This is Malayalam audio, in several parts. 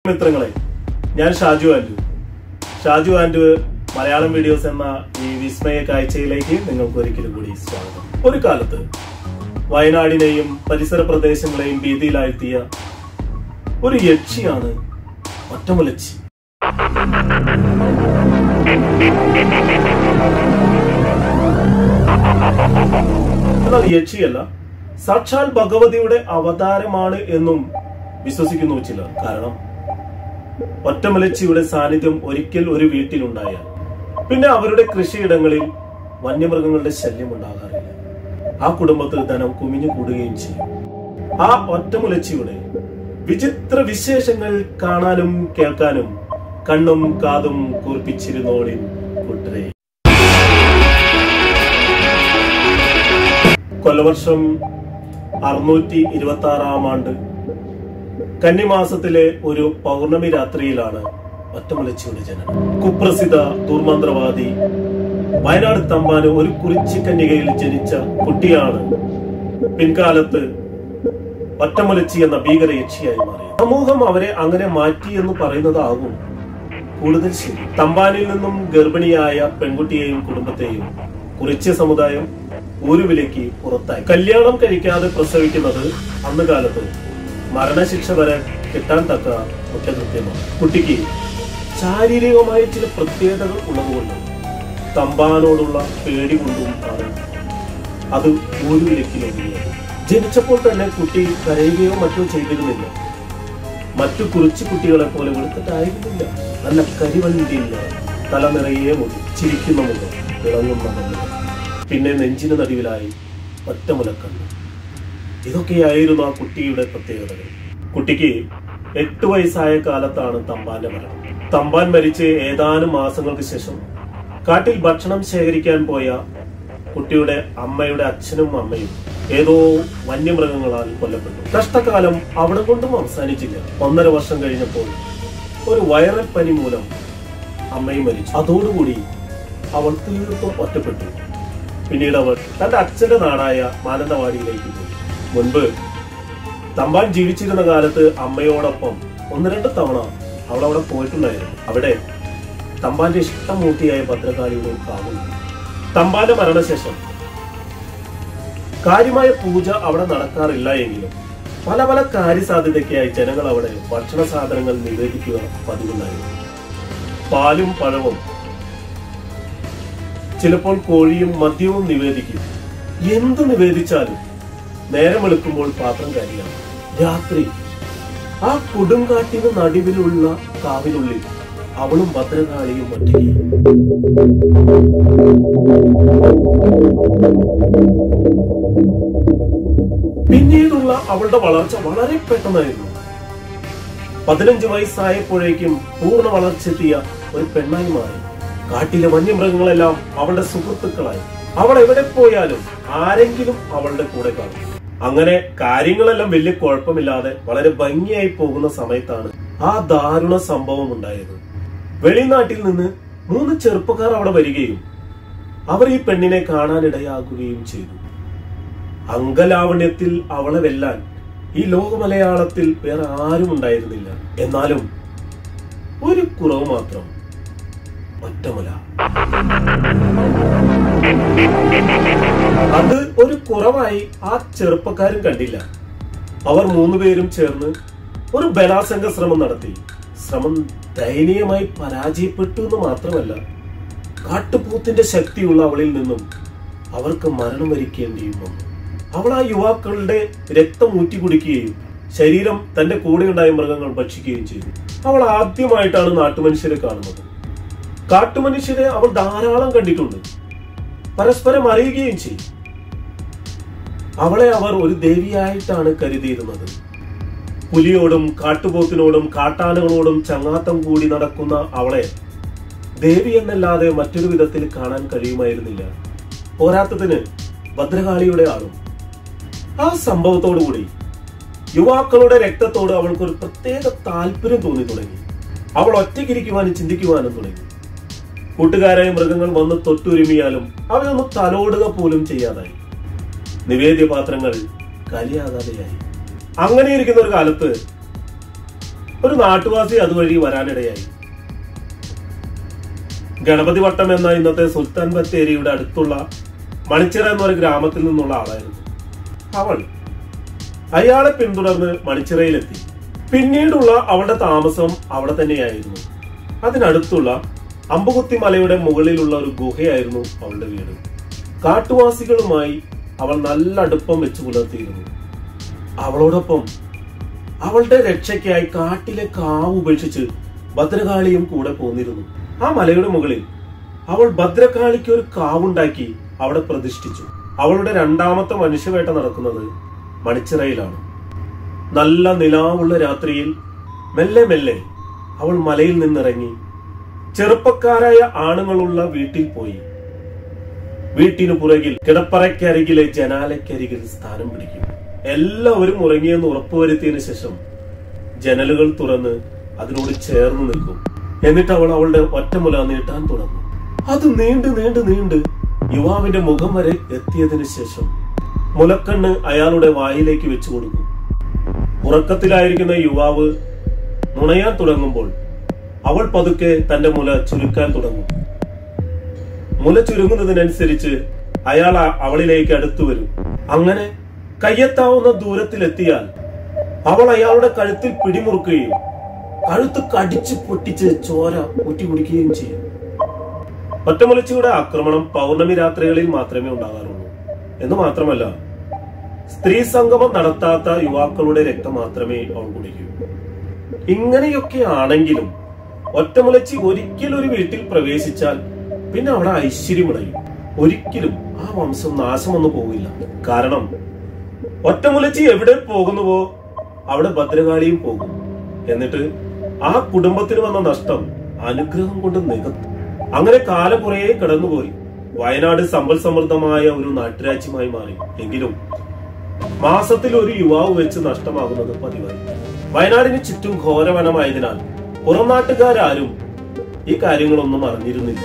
മിത്രങ്ങളെ ഞാൻ Shaju and Shaju and Malayalam videos എന്ന ഈ വിസ്മയ കാഴ്ചയിലേക്ക് നിങ്ങൾക്ക് ഒരിക്കലും കൂടി സ്വാഗതം ഒരു കാലത്ത് വയനാടിനെയും പരിസര പ്രദേശങ്ങളെയും ഭീതിയിലാഴ്ത്തിയ ഒരു യക്ഷിയാണ് ഒറ്റമുലച്ചി എന്നാൽ യക്ഷിയല്ല സാക്ഷാൽ ഭഗവതിയുടെ അവതാരമാണ് എന്നും വിശ്വസിക്കുന്നു ചിലർ കാരണം ഒറ്റമലച്ചിയുടെ സാന്നിധ്യം ഒരിക്കൽ ഒരു വീട്ടിലുണ്ടായാൽ പിന്നെ അവരുടെ കൃഷിയിടങ്ങളിൽ വന്യമൃഗങ്ങളുടെ ശല്യം ഉണ്ടാകാറില്ല ആ കുടുംബത്തിൽ ധനം കുമിഞ്ഞു കൂടുകയും ചെയ്യും ആ ഒറ്റമുലച്ചിയുടെ വിചിത്ര വിശേഷങ്ങൾ കാണാനും കേൾക്കാനും കണ്ണും കാതും കൂർപ്പിച്ചിരുന്നോളിൻ കൂട്ടരെ കൊല്ലവർഷം അറുന്നൂറ്റി ഇരുപത്തി ആറാം ആണ്ട് കന്നിമാസത്തിലെ ഒരു പൗർണമി രാത്രിയിലാണ് ഒറ്റമുലച്ചിയുടെ ജനനം കുപ്രസിദ്ധ ദുർമന്ത്രവാദി വയനാട് തമ്പാന് ഒരു കുറിച്ചി കന്യകയിൽ ജനിച്ച കുട്ടിയാണ് പിൻകാലത്ത് ഒറ്റമുലച്ചി എന്ന ഭീകര യക്ഷിയായി മാറി സമൂഹം അവരെ അങ്ങനെ മാറ്റി എന്ന് പറയുന്നതാകും കൂടുതൽ ശരി തമ്പാനിൽ നിന്നും ഗർഭിണിയായ പെൺകുട്ടിയെയും കുടുംബത്തെയും കുറിച്യ സമുദായം ഊരുവിലേക്ക് പുറത്തായി കല്യാണം കഴിക്കാതെ പ്രസവിക്കുന്നത് അന്ന് കാലത്ത് മരണശിക്ഷ വരെ കിട്ടാൻ തക്ക കുറ്റകൃത്യമാണ് കുട്ടിക്ക് ശാരീരികമായ ചില പ്രത്യേകതകൾ ഉള്ളതുകൊണ്ട് തമ്പാനോടുള്ള പേടി കൊണ്ടും ആണ് അത് ഊരുവിലേക്ക് ഒതുങ്ങിയത് ജനിച്ചപ്പോൾ തന്നെ കുട്ടി കരയുകയോ മറ്റോ ചെയ്തിരുന്നില്ല മറ്റു കുറിച്ചു കുട്ടികളെ പോലെ വെളുത്തിട്ടായിരുന്നില്ല നല്ല കരിവണ്ടിയില്ല തല നിറയെ മുടി ചിരിക്കുന്ന മുഖം തിളങ്ങുന്ന കണ്ണുകൾ പിന്നെ നെഞ്ചിന് നടുവിലായി ഒറ്റമുലക്കണ്ണ് ഇതൊക്കെയായിരുന്നു ആ കുട്ടിയുടെ പ്രത്യേകതകൾ കുട്ടിക്ക് എട്ട് വയസ്സായ കാലത്താണ് തമ്പാന്റെ മരണം തമ്പാൻ മരിച്ച് ഏതാനും മാസങ്ങൾക്ക് ശേഷം കാട്ടിൽ ഭക്ഷണം ശേഖരിക്കാൻ പോയ കുട്ടിയുടെ അമ്മയുടെ അച്ഛനും അമ്മയും ഏതോ വന്യമൃഗങ്ങളാൽ കൊല്ലപ്പെട്ടു കഷ്ടകാലം അവിടെ കൊണ്ടും അവസാനിച്ചില്ല ഒന്നര വർഷം കഴിഞ്ഞപ്പോൾ ഒരു വൈറൽ പനി മൂലം അമ്മയും മരിച്ചു അതോടുകൂടി അവൾ തീർത്തും ഒറ്റപ്പെട്ടു പിന്നീട് അവൾ തന്റെ അച്ഛന്റെ നാടായ മാനന്തവാടിയിലേക്ക് പോയി മുൻപ് തമ്പാൻ ജീവിച്ചിരുന്ന കാലത്ത് അമ്മയോടൊപ്പം ഒന്ന് രണ്ട് തവണ അവൾ അവിടെ പോയിട്ടുണ്ടായിരുന്നു അവിടെ തമ്പാന്റെ ഇഷ്ടമൂർത്തിയായ ഭദ്രകാളിയുടെ ഒരു കാവുണ്ട് തമ്പാന്റെ മരണശേഷം കാര്യമായ പൂജ അവിടെ നടക്കാറില്ല എങ്കിലും പല പല കാര്യസാധ്യതയ്ക്കായി ജനങ്ങൾ അവിടെ ഭക്ഷണ സാധനങ്ങൾ നിവേദിക്കുക പതിവുണ്ടായിരുന്നു പാലും പഴവും ചിലപ്പോൾ കോഴിയും മദ്യവും നിവേദിക്കും എന്ത് നിവേദിച്ചാലും നേരം വെളുക്കുമ്പോൾ പാത്രം കരിയാണ് രാത്രി ആ കൊടുങ്കാട്ടിന് നടുവിലുള്ള കാവിനുള്ളിൽ അവളും ഭദ്രകാളിയും ഒറ്റയ്ക്ക് പിന്നീടുള്ള അവളുടെ വളർച്ച വളരെ പെട്ടെന്നായിരുന്നു പതിനഞ്ച് വയസ്സായപ്പോഴേക്കും പൂർണ്ണ വളർച്ചെത്തിയ ഒരു പെണ്ണായി മാറി കാട്ടിലെ വന്യമൃഗങ്ങളെല്ലാം അവളുടെ സുഹൃത്തുക്കളായി അവൾ എവിടെ പോയാലും ആരെങ്കിലും അവളുടെ കൂടെ കാണും അങ്ങനെ കാര്യങ്ങളെല്ലാം വലിയ കുഴപ്പമില്ലാതെ വളരെ ഭംഗിയായി പോകുന്ന സമയത്താണ് ആ ദാരുണ സംഭവം ഉണ്ടായത് വെളിനാട്ടിൽ നിന്ന് മൂന്ന് ചെറുപ്പക്കാർ അവിടെ വരികയും അവർ ഈ പെണ്ണിനെ കാണാനിടയാകുകയും ചെയ്തു അങ്കലാവണ്യത്തിൽ അവളെ വെല്ലാൻ ഈ ലോകമലയാളത്തിൽ വേറെ ആരും ഉണ്ടായിരുന്നില്ല എന്നാലും ഒരു കുറവ് മാത്രം ഒറ്റമുല അത് ഒരു കുറവായി ആ ചെറുപ്പക്കാരും കണ്ടില്ല അവർ മൂന്നുപേരും ചേർന്ന് ഒരു ബലാത്സംഗ ശ്രമം നടത്തി ശ്രമം ദയനീയമായി പരാജയപ്പെട്ടു എന്ന് മാത്രമല്ല കാട്ടുപൂത്തിന്റെ ശക്തിയുള്ള അവളിൽ നിന്നും അവർക്ക് മരണം വരിക്കേണ്ടിയും വന്നു അവൾ ആ യുവാക്കളുടെ രക്തം ഊറ്റി കുടിക്കുകയും ശരീരം തന്റെ കൂടെയുണ്ടായ മൃഗങ്ങൾ ഭക്ഷിക്കുകയും ചെയ്തു അവൾ ആദ്യമായിട്ടാണ് നാട്ടുമനുഷ്യരെ കാണുന്നത് കാട്ടുമനുഷ്യരെ അവൾ ധാരാളം കണ്ടിട്ടുണ്ട് പരസ്പരം അറിയുകയും ചെയ്യും അവളെ അവർ ഒരു ദേവിയായിട്ടാണ് കരുതിയിരുന്നത് പുലിയോടും കാട്ടുപോത്തിനോടും കാട്ടാനകളോടും ചങ്ങാത്തം കൂടി നടക്കുന്ന അവളെ ദേവി എന്നല്ലാതെ മറ്റൊരു വിധത്തിൽ കാണാൻ കഴിയുമായിരുന്നില്ല പോരാത്തതിന് ഭദ്രകാളിയുടെ ആളും ആ സംഭവത്തോടുകൂടി യുവാക്കളുടെ രക്തത്തോട് അവൾക്ക് ഒരു പ്രത്യേക താല്പര്യം തോന്നി തുടങ്ങി അവൾ ഒറ്റയ്ക്കിരിക്കുവാനും ചിന്തിക്കുവാനും തുടങ്ങി കൂട്ടുകാരായ മൃഗങ്ങൾ വന്ന് തൊട്ടുരുമിയാലും അവയൊന്ന് തലോടുക പോലും ചെയ്യാതായി നിവേദ്യ പാത്രങ്ങൾ കലിയാകാതെയായി അങ്ങനെ ഇരിക്കുന്ന ഒരു കാലത്ത് ഒരു നാട്ടുവാസി അതുവഴി വരാനിടയായി ഗണപതി വട്ടം എന്ന ഇന്നത്തെ സുൽത്താൻ ബത്തേരിയുടെ അടുത്തുള്ള മണിച്ചിറ എന്നൊരു ഗ്രാമത്തിൽ നിന്നുള്ള ആളായിരുന്നു അവൾ അയാളെ പിന്തുടർന്ന് മണിച്ചിറയിലെത്തി പിന്നീടുള്ള അവളുടെ താമസം അവിടെ തന്നെയായിരുന്നു അതിനടുത്തുള്ള അമ്പുകുത്തി മലയുടെ മുകളിലുള്ള ഒരു ഗുഹയായിരുന്നു അവളുടെ വീട് കാട്ടുവാസികളുമായി അവൾ നല്ല അടുപ്പം വെച്ച് പുലർത്തിയിരുന്നു അവളോടൊപ്പം അവളുടെ രക്ഷയ്ക്കായി കാട്ടിലെ കാവ് ഉപേക്ഷിച്ച് ഭദ്രകാളിയും കൂടെ പോന്നിരുന്നു ആ മലയുടെ മുകളിൽ അവൾ ഭദ്രകാളിക്ക് ഒരു കാവുണ്ടാക്കി അവിടെ പ്രതിഷ്ഠിച്ചു അവളുടെ രണ്ടാമത്തെ മനുഷ്യവേട്ട നടക്കുന്നത് മണിച്ചിറയിലാണ് നല്ല നിലാവുള്ള രാത്രിയിൽ മെല്ലെ മെല്ലെ അവൾ മലയിൽ നിന്നിറങ്ങി ചെറുപ്പക്കാരായ ആണുങ്ങളുള്ള വീട്ടിൽ പോയി വീട്ടിനു പുറകിൽ കിടപ്പറയ്ക്കരികിലെ ജനാലയ്ക്കരികിൽ സ്ഥാനം പിടിക്കും എല്ലാവരും ഉറങ്ങിയെന്ന് ഉറപ്പുവരുത്തിയതിനു ശേഷം ജനലുകൾ തുറന്ന് അതിനോട് ചേർന്ന് നിൽക്കും എന്നിട്ട് അവൾ അവളുടെ ഒറ്റമുല നീട്ടാൻ തുടങ്ങും അത് നീണ്ട് നീണ്ട് നീണ്ട് യുവാവിന്റെ മുഖം വരെ എത്തിയതിനു ശേഷം മുലക്കണ്ണ് അയാളുടെ വായിലേക്ക് വെച്ചു കൊടുക്കും ഉറക്കത്തിലായിരിക്കുന്ന യുവാവ് നുണയാൻ തുടങ്ങുമ്പോൾ അവൾ പതുക്കെ തന്റെ മുല ചുരുക്കാൻ തുടങ്ങും മുല ചുരുങ്ങുന്നതിനനുസരിച്ച് അയാൾ ആ- അവളിലേക്ക് അടുത്തു വരും അങ്ങനെ കയ്യെത്താവുന്ന ദൂരത്തിലെത്തിയാൽ അവൾ അയാളുടെ കഴുത്തിൽ പിടിമുറുക്കുകയും കഴുത്ത് കടിച്ചു പൊട്ടിച്ച് ചോര ഊറ്റി കുടിക്കുകയും ചെയ്യും ഒറ്റമുലച്ചിയുടെ ആക്രമണം പൗർണമി രാത്രികളിൽ മാത്രമേ ഉണ്ടാകാറുള്ളൂ എന്ന് മാത്രമല്ല സ്ത്രീ സംഗമം നടത്താത്ത യുവാക്കളുടെ രക്തം മാത്രമേ അവൾ കുടിക്കൂ ഇങ്ങനെയൊക്കെ ആണെങ്കിലും ഒറ്റമുലച്ചി ഒരിക്കൽ ഒരു വീട്ടിൽ പ്രവേശിച്ചാൽ പിന്നെ അവിടെ ഐശ്വര്യമുടയും ഒരിക്കലും ആ വംശം നാശമൊന്നും പോകില്ല കാരണം ഒറ്റമുലച്ചി എവിടെ പോകുന്നുവോ അവിടെ ഭദ്രകാളിയും പോകും എന്നിട്ട് ആ കുടുംബത്തിന് വന്ന നഷ്ടം അനുഗ്രഹം കൊണ്ട് നികത്തും അങ്ങനെ കാലം കുറേ കടന്നുപോയി വയനാട് സമ്പൽ സമൃദ്ധമായ ഒരു നാട്ടുരാജ്യമായി മാറി എങ്കിലും മാസത്തിൽ ഒരു യുവാവ് വെച്ച് നഷ്ടമാകുന്നത് പതിവായി വയനാടിന് ചുറ്റും ഘോരവനമായതിനാൽ പുറം നാട്ടുകാരും ഈ കാര്യങ്ങളൊന്നും അറിഞ്ഞിരുന്നില്ല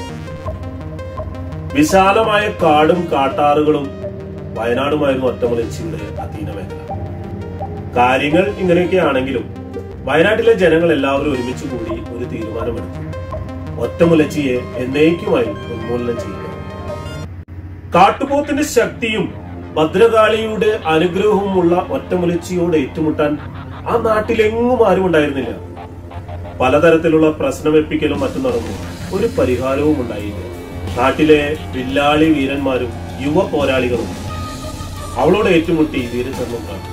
വിശാലമായ കാടും കാട്ടാറുകളും വയനാടുമായിരുന്നു ഒറ്റമുലച്ചിയുടെ അധീന മേഖല കാര്യങ്ങൾ ഇങ്ങനെയൊക്കെ ആണെങ്കിലും വയനാട്ടിലെ ജനങ്ങൾ എല്ലാവരും ഒരുമിച്ച് കൂടി ഒരു തീരുമാനമെടുത്തു ഒറ്റമുലച്ചിയെ എന്നേക്കുമായി ഉന്മൂലനം ചെയ്യുക കാട്ടുപോത്തിന്റെ ശക്തിയും ഭദ്രകാളിയുടെ അനുഗ്രഹവുമുള്ള ഒറ്റമുലച്ചിയോട് ഏറ്റുമുട്ടാൻ ആ നാട്ടിലെങ്ങും ആരും ഉണ്ടായിരുന്നില്ല പലതരത്തിലുള്ള പ്രശ്നമെപ്പിക്കലും മറ്റും നടന്നു ഒരു പരിഹാരവും ഉണ്ടായില്ല നാട്ടിലെ വില്ലാളി വീരന്മാരും യുവ പോരാളികളും അവളോട് ഏറ്റുമുട്ടി വീരചർമ്മം പ്രാപിച്ചു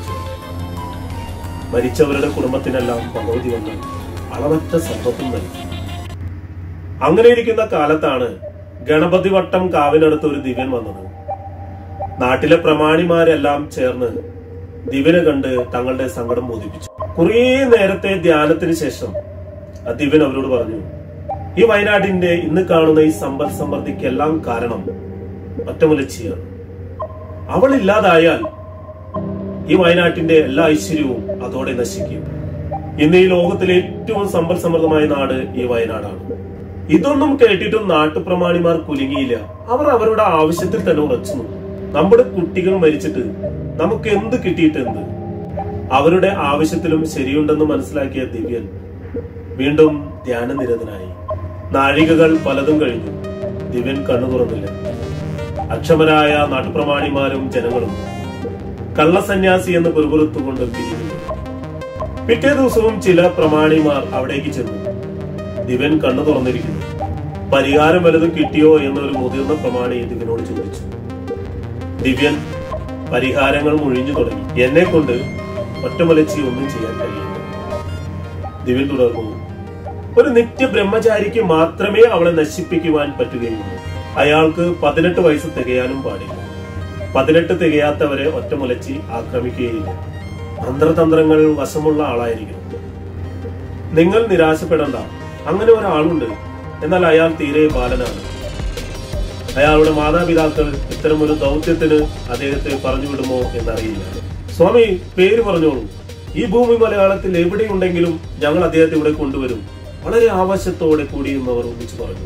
മരിച്ചവരുടെ കുടുംബത്തിനെല്ലാം ഭഗവതി വന്ന് അളവറ്റ സമ്പത്തും നൽകി അങ്ങനെ ഇരിക്കുന്ന കാലത്താണ് ഗണപതി വട്ടം കാവിനടുത്ത് ഒരു ദിവ്യൻ വന്നത് നാട്ടിലെ പ്രമാണിമാരെല്ലാം ചേർന്ന് ദിവ്യനെ കണ്ട് തങ്ങളുടെ സങ്കടം ബോധിപ്പിച്ചു കുറേ നേരത്തെ ധ്യാനത്തിന് ശേഷം ആ ദിവ്യൻ അവരോട് പറഞ്ഞു ഈ വയനാടിന്റെ ഇന്ന് കാണുന്ന ഈ സമ്പൽ സമൃദ്ധിക്കെല്ലാം കാരണം ഒറ്റമുലച്ചിയാണ് അവൾ ഇല്ലാതായാൽ ഈ വയനാട്ടിന്റെ എല്ലാ ഐശ്വര്യവും അതോടെ നശിക്കും ഇന്ന് ഈ ലോകത്തിലെ ഏറ്റവും സമ്പൽ സമൃദ്ധമായ നാട് ഈ വയനാടാണ് ഇതൊന്നും കേട്ടിട്ടും നാട്ടുപ്രമാണിമാർ കുലുങ്ങിയില്ല അവർ അവരുടെ ആവശ്യത്തിൽ തന്നെ ഉറച്ചു നിന്നു. നമ്മുടെ കുട്ടികൾ മരിച്ചിട്ട് നമുക്ക് എന്ത് കിട്ടിയിട്ട് എന്ത് അവരുടെ ആവശ്യത്തിലും ശരിയുണ്ടെന്ന് മനസ്സിലാക്കിയ ദിവ്യൻ വീണ്ടും ധ്യാനനിരതനായി നാഴികകൾ പലതും കഴിഞ്ഞു ദിവ്യൻ കണ്ണു തുറന്നില്ല അക്ഷമരായ നാട്ടുപ്രമാണിമാരും ജനങ്ങളും കള്ളസന്യാസി എന്ന് പെറുപുറത്തുകൊണ്ട് പിരിഞ്ഞു പിറ്റേ ദിവസവും ചില പ്രമാണിമാർ അവിടേക്ക് ചെന്നു ദിവൻ കണ്ണു തുറന്നിരിക്കുന്നു പരിഹാരം വല്ലതും കിട്ടിയോ എന്നൊരു മുതിർന്ന പ്രമാണി ദിവനോട് ചോദിച്ചു ദിവ്യൻ പരിഹാരങ്ങൾ മുഴിഞ്ഞു തുടങ്ങി എന്നെ കൊണ്ട് ഒറ്റമലച്ചി ഒന്നും ചെയ്യാൻ കഴിയില്ല ദിവ്യൻ തുടർന്നു ഒരു നിത്യ ബ്രഹ്മചാരിക്ക് മാത്രമേ അവളെ നശിപ്പിക്കുവാൻ പറ്റുകയുള്ളൂ അയാൾക്ക് പതിനെട്ട് വയസ്സ് തികയാനും പാടില്ല പതിനെട്ട് തികയാത്തവരെ ഒറ്റമുലച്ചി ആക്രമിക്കുകയില്ല മന്ത്രതന്ത്രങ്ങൾ വശമുള്ള ആളായിരിക്കണം നിങ്ങൾ നിരാശപ്പെടണ്ട അങ്ങനെ ഒരാളുണ്ട് എന്നാൽ അയാൾ തീരെ ബാലനാണ് അയാളുടെ മാതാപിതാക്കൾ ഇത്തരം ഒരു ദൗത്യത്തിന് അദ്ദേഹത്തെ പറഞ്ഞുവിടുമോ എന്നറിയില്ല സ്വാമി പേര് പറഞ്ഞോളൂ ഈ ഭൂമി മലയാളത്തിൽ എവിടെയുണ്ടെങ്കിലും ഞങ്ങൾ അദ്ദേഹത്തെ ഇവിടെ കൊണ്ടുവരും വളരെ ആവശ്യത്തോടെ കൂടിയെന്നവർ ഒന്നിച്ചു പറഞ്ഞു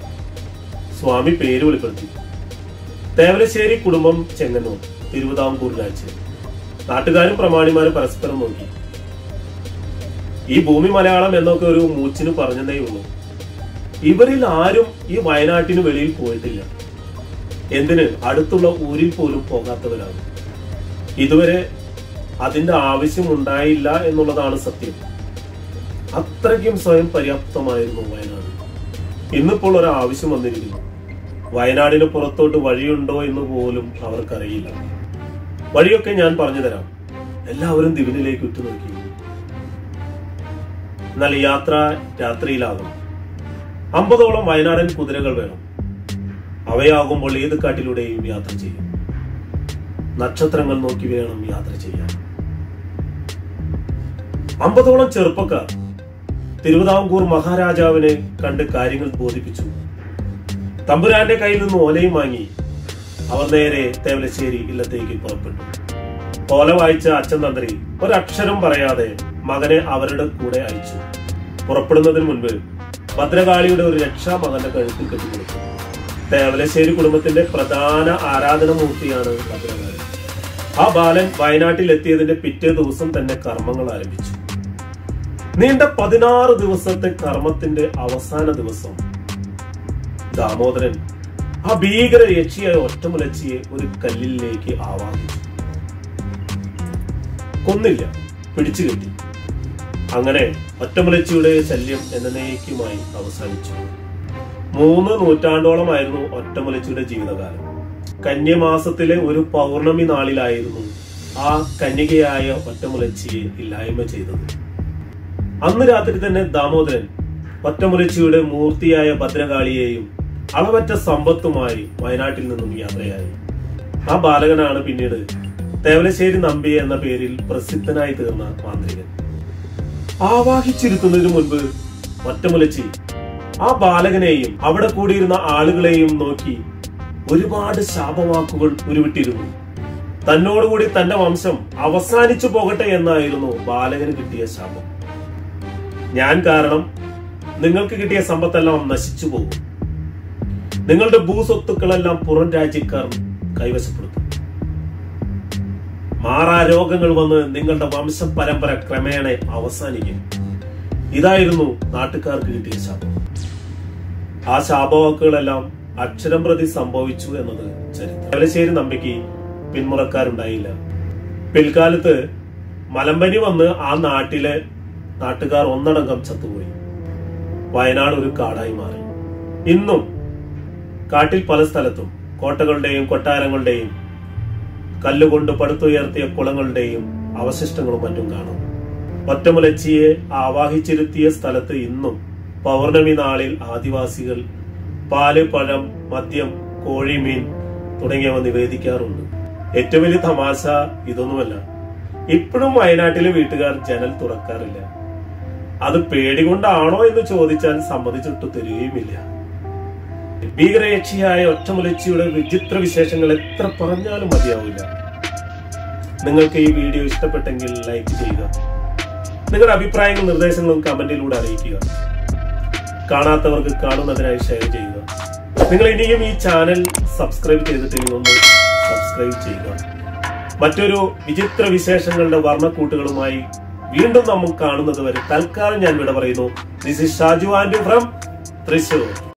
സ്വാമി പേര് വെളിപ്പെടുത്തി തേവലശ്ശേരി കുടുംബം ചെങ്ങന്നൂർ തിരുവിതാംകൂർ രാജ്യം നാട്ടുകാരും പ്രമാണിമാരും പരസ്പരം നോക്കി ഈ ഭൂമി മലയാളം എന്നൊക്കെ ഒരു മൂച്ചിന് പറഞ്ഞതേ ഉള്ളൂ ഇവരിൽ ആരും ഈ വയനാട്ടിന് വെളിയിൽ പോയിട്ടില്ല എന്തിന് അടുത്തുള്ള ഊരിൽ പോലും പോകാത്തവരാണ് ഇതുവരെ അതിന്റെ ആവശ്യം ഉണ്ടായില്ല എന്നുള്ളതാണ് സത്യം അത്രയ്ക്കും സ്വയം പര്യാപ്തമായിരുന്നു വയനാട് ഇന്നിപ്പോൾ ഒരു ആവശ്യം വന്നിരിക്കുന്നു വയനാടിന് പുറത്തോട്ട് വഴിയുണ്ടോ എന്ന് പോലും അവർക്കറിയില്ല വഴിയൊക്കെ ഞാൻ പറഞ്ഞു തരാം എല്ലാവരും ദിവിനിലേക്ക് ഉറ്റുനോക്കി എന്നാൽ യാത്ര രാത്രിയിലാകും അമ്പതോളം വയനാടൻ കുതിരകൾ വേണം അവയാകുമ്പോൾ ഏത് കാട്ടിലൂടെയും യാത്ര ചെയ്യും നക്ഷത്രങ്ങൾ നോക്കി വേണം യാത്ര ചെയ്യാൻ അമ്പതോളം ചെറുപ്പക്കാർ തിരുവിതാംകൂർ മഹാരാജാവിനെ കണ്ട് കാര്യങ്ങൾ ബോധിപ്പിച്ചു തമ്പുരാന്റെ കയ്യിൽ നിന്ന് ഓലയും വാങ്ങി അവർ നേരെ തേവലശ്ശേരി ഇല്ലത്തേക്ക് പുറപ്പെട്ടു ഓല വായിച്ച അച്ഛൻ തന്ത്രി ഒരക്ഷരം പറയാതെ മകനെ അവരുടെ കൂടെ അയച്ചു പുറപ്പെടുന്നതിന് മുൻപ് ഭദ്രകാളിയുടെ ഒരു രക്ഷാ മകന്റെ കഴുത്തിൽ കെട്ടിക്കൊടുത്തു തേവലശ്ശേരി കുടുംബത്തിന്റെ പ്രധാന ആരാധനമൂർത്തിയാണ് ഭദ്രകാളി ആ ബാലൻ വയനാട്ടിൽ എത്തിയതിന്റെ പിറ്റേ ദിവസം തന്നെ കർമ്മങ്ങൾ ആരംഭിച്ചു നീണ്ട പതിനാറ് ദിവസത്തെ കർമ്മത്തിന്റെ അവസാന ദിവസം ദാമോദരൻ ആ ഭീകര യക്ഷിയായ ഒറ്റമുലച്ചിയെ ഒരു കല്ലിലേക്ക് ആവാഹിച്ചു കൊന്നില്ല പിടിച്ചു കെട്ടി അങ്ങനെ ഒറ്റമുലച്ചിയുടെ ശല്യം എന്നേക്കുമായി അവസാനിച്ചു മൂന്ന് നൂറ്റാണ്ടോളമായിരുന്നു ഒറ്റമുലച്ചിയുടെ ജീവിതകാലം കന്യമാസത്തിലെ ഒരു പൗർണമി നാളിലായിരുന്നു ആ കന്യകയായ ഒറ്റമുലച്ചിയെ ഇല്ലായ്മ ചെയ്തത് അന്ന് രാത്രി തന്നെ ദാമോദരൻ ഒറ്റമുലച്ചിയുടെ മൂർത്തിയായ ഭദ്രകാളിയെയും അളവറ്റ സമ്പത്തുമായി വയനാട്ടിൽ നിന്നും യാത്രയായി ആ ബാലകനാണ് പിന്നീട് തേവലശ്ശേരി നമ്പി എന്ന പേരിൽ പ്രസിദ്ധനായി തീർന്ന മാന്ത്രികൻ ആവാഹിച്ചിരുത്തുന്നതിന് മുൻപ് ഒറ്റമുലച്ചി ആ ബാലകനെയും അവിടെ കൂടിയിരുന്ന ആളുകളെയും നോക്കി ഒരുപാട് ശാപവാക്കുകൾ ഉരുവിട്ടിരുന്നു തന്നോടുകൂടി തന്റെ വംശം അവസാനിച്ചു പോകട്ടെ എന്നായിരുന്നു ബാലകന് കിട്ടിയ ശാപം ഞാൻ കാരണം നിങ്ങൾക്ക് കിട്ടിയ സമ്പത്തെല്ലാം നശിച്ചു പോകും നിങ്ങളുടെ ഭൂസ്വത്തുക്കളെല്ലാം പുറം രാജ്യക്കാർ കൈവശപ്പെടുത്തും മാറാ രോഗങ്ങൾ വന്ന് നിങ്ങളുടെ വംശ പരമ്പര ക്രമേണ അവസാനിക്കും ഇതായിരുന്നു നാട്ടുകാർക്ക് കിട്ടിയ ശാപം ആ ശാപവാക്കുകളെല്ലാം അക്ഷരം പ്രതി സംഭവിച്ചു എന്നത് ചരിത്രം തലശ്ശേരി നമ്പിക്ക് പിന്മുറക്കാരുണ്ടായില്ല പിൽക്കാലത്ത് മലമ്പനി വന്ന് ആ നാട്ടിലെ നാട്ടുകാർ ഒന്നടങ്കം ചത്തുപോയി വയനാട് ഒരു കാടായി മാറി ഇന്നും കാട്ടിൽ പല സ്ഥലത്തും കോട്ടകളുടെയും കൊട്ടാരങ്ങളുടെയും കല്ലുകൊണ്ട് പടുത്തുയർത്തിയ കുളങ്ങളുടെയും അവശിഷ്ടങ്ങളും മറ്റും കാണും ഒറ്റമുലച്ചിയെ ആവാഹിച്ചിരുത്തിയ സ്ഥലത്ത് ഇന്നും പൗർണമി നാളിൽ ആദിവാസികൾ പാല് പഴം മദ്യം കോഴിമീൻ തുടങ്ങിയവ നിവേദിക്കാറുണ്ട് ഏറ്റവും വലിയ തമാശ ഇതൊന്നുമല്ല ഇപ്പോഴും വയനാട്ടിലെ വീട്ടുകാർ ജനൽ തുറക്കാറില്ല അത് പേടികൊണ്ടാണോ എന്ന് ചോദിച്ചാൽ സമ്മതിച്ചിട്ട് തരികയുമില്ല ഭീകരയക്ഷിയായ ഒറ്റമുലച്ചിയുടെ വിചിത്ര വിശേഷങ്ങൾ എത്ര പറഞ്ഞാലും മതിയാവില്ല നിങ്ങൾക്ക് ഈ വീഡിയോ ഇഷ്ടപ്പെട്ടെങ്കിൽ ലൈക്ക് ചെയ്യുക നിങ്ങളുടെ അഭിപ്രായങ്ങളും നിർദ്ദേശങ്ങളും കമന്റിലൂടെ അറിയിക്കുക കാണാത്തവർക്ക് കാണുന്നതിനായി ഷെയർ ചെയ്യുക നിങ്ങൾ ഇനിയും ഈ ചാനൽ സബ്സ്ക്രൈബ് ചെയ്തിട്ടില്ലെങ്കിൽ ഒന്ന് സബ്സ്ക്രൈബ് ചെയ്യുക മറ്റൊരു വിചിത്ര വിശേഷങ്ങളുടെ വർണ്ണക്കൂട്ടുകളുമായി വീണ്ടും നമുക്ക് കാണുന്നത് വരെ തൽക്കാലം ഞാൻ വിട പറയുന്നു this is Shaju and from Thrissur